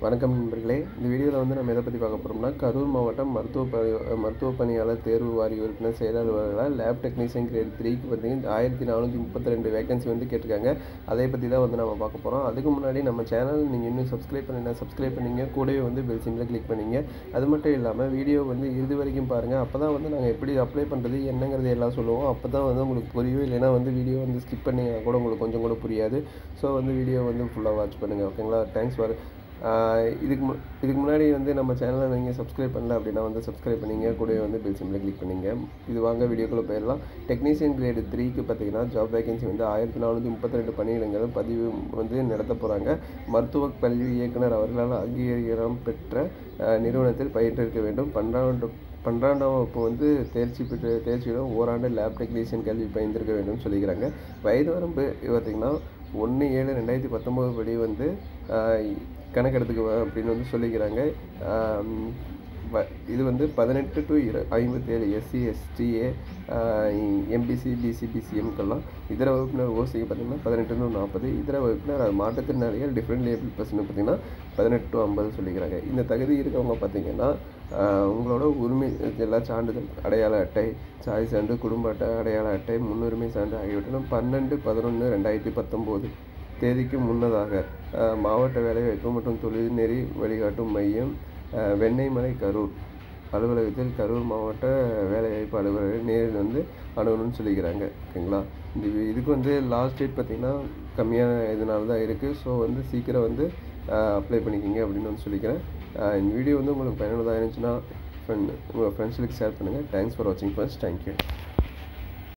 வணக்கம் நண்பர்களே இந்த வீடியோவில் வந்து நம்ம எதை பற்றி பார்க்க போகிறோம்னா கரூர் மாவட்டம் மருத்துவ பணி மருத்துவ பணியாளர் தேர்வு வாரிய உறுப்பினர் செயலாளர்களாக லேப் டெக்னீஷியன் கிரேட் த்ரீக்கு பார்த்தீங்கன்னா ஆயிரத்தி நானூற்றி முப்பத்தி ரெண்டு வேகன்சி வந்து கேட்டிருக்காங்க அதை பற்றி தான் வந்து நம்ம பார்க்க போகிறோம் அதுக்கு முன்னாடி நம்ம சேனல் நீங்கள் இன்னும் சப்ஸ்கிரைப் பண்ணினா சப்ஸ்கிரைப் பண்ணிங்க கூடவே வந்து பெல் சிம்மில் கிளிக் பண்ணிங்க அது மட்டும் இல்லாமல் வீடியோ வந்து இறுதி வரைக்கும் பாருங்கள் அப்போ தான் வந்து நாங்கள் எப்படி அப்ளை பண்ணுறது என்னங்கிறது எல்லாம் சொல்லுவோம் அப்போ தான் வந்து உங்களுக்கு புரியும் இல்லைன்னா வந்து வீடியோ வந்து ஸ்கிப் பண்ணி கூட உங்களுக்கு கொஞ்சம் கூட புரியாது ஸோ வந்து வீடியோ வந்து ஃபுல்லாக வாட்ச் பண்ணுங்கள் ஓகேங்களா தேங்க்ஸ் ஃபார் இதுக்கு மு இதுக்கு முன்னாடி வந்து நம்ம சேனலை நீங்கள் சப்ஸ்கிரைப் பண்ணல அப்படின்னா வந்து சப்ஸ்கிரைப் பண்ணிங்க கூடவே வந்து பெல் சிம்மில் கிளிக் பண்ணிங்க இது வாங்க வீடியோக்குள்ளே போயிடலாம் டெக்னீஷியன் கிரேடு த்ரீக்கு பார்த்தீங்கன்னா ஜாப் வேகன்சி வந்து ஆயிரத்தி நானூற்றி முப்பத்தி ரெண்டு பணியிடங்கள் பதிவு வந்து நடத்த போகிறாங்க மருத்துவ கல்வி இயக்குனர் அவர்களால் அங்கீகாரம் பெற்ற அஹ், நிறுவனத்தில் பயிற்றிருக்க வேண்டும் பன்னிரண்டு பன்னிரெண்டாம் வகுப்பு வந்து தேர்ச்சி பெற்று தேர்ச்சியுடன் ஓராண்டு லேப் டெக்னீஷியன் கல்வி பயின்றிருக்க வேண்டும் சொல்லிக்கிறாங்க வயது வரம்பு பார்த்திங்கன்னா ஒன்று ஏழு ரெண்டாயிரத்தி பத்தொம்போது படி வந்து ஆஹ், கணக்கெடுத்துக்குவேன் அப்படின்னு வந்து சொல்லிக்கிறாங்க ஆம், வ- இது வந்து பதினெட்டு டு இரு ஐம்பத்தேழு எஸ்சி எஸ்டிஏ எம்பிசி பிசி பிசிஎம்க்கெல்லாம் இதர வகுப்பினர் ஓசிக்கு பார்த்தீங்கன்னா பதினெட்டு டு நாற்பது இதர வகுப்பினர் அது மாற்றுத்திறனாளிகள் டிஃப்ரெண்ட் லேபிள் பர்சன் பார்த்தீங்கன்னா பதினெட்டு டு ஐம்பது சொல்லிக்கிறாங்க இந்த தகுதி இருக்கவங்க பார்த்தீங்கன்னா ஆஹ், உங்களோட உரிமை எல்லா சான்றிதழ் அடையாள அட்டை சாதி சான்று குடும்ப அட்டை அடையாள அட்டை முன்னுரிமை சான்று ஆகியவற்றிலும் பன்னெண்டு பதினொன்று ரெண்டாயிரத்தி பத்தொம்போது தேதிக்கு முன்னதாக ஆஹ், மாவட்ட வேலைவாய்ப்பு மற்றும் தொழில் நெறி வழிகாட்டும் மையம் ஆஹ், வெண்ணெய்மலை கரூர் அலுவலகத்தில் கரூர் மாவட்ட வேலைவாய்ப்பு அலுவலர்கள் நேரில் வந்து அணுகணும்னு சொல்லிக்கிறாங்க ஓகேங்களா இந்த வி- இதுக்கு வந்து லாஸ்ட் டேட் பார்த்திங்கன்னா கம்மியான இதனால தான் இருக்குது ஸோ வந்து சீக்கிரம் வந்து அப்ளை பண்ணிக்கிங்க அப்படின்னு வந்து சொல்லிக்கிறேன் ஆஹ், இந்த வீடியோ வந்து உங்களுக்கு பயனுள்ளதாக இருந்துச்சுன்னா ஃப்ரெண்ட் உங்கள் ஃப்ரெண்ட்ஸுக்கு ஷேர் பண்ணுங்கள் தேங்க்ஸ் ஃபார் வாட்சிங் ஃபர்ஸ்ட் தேங்க்யூ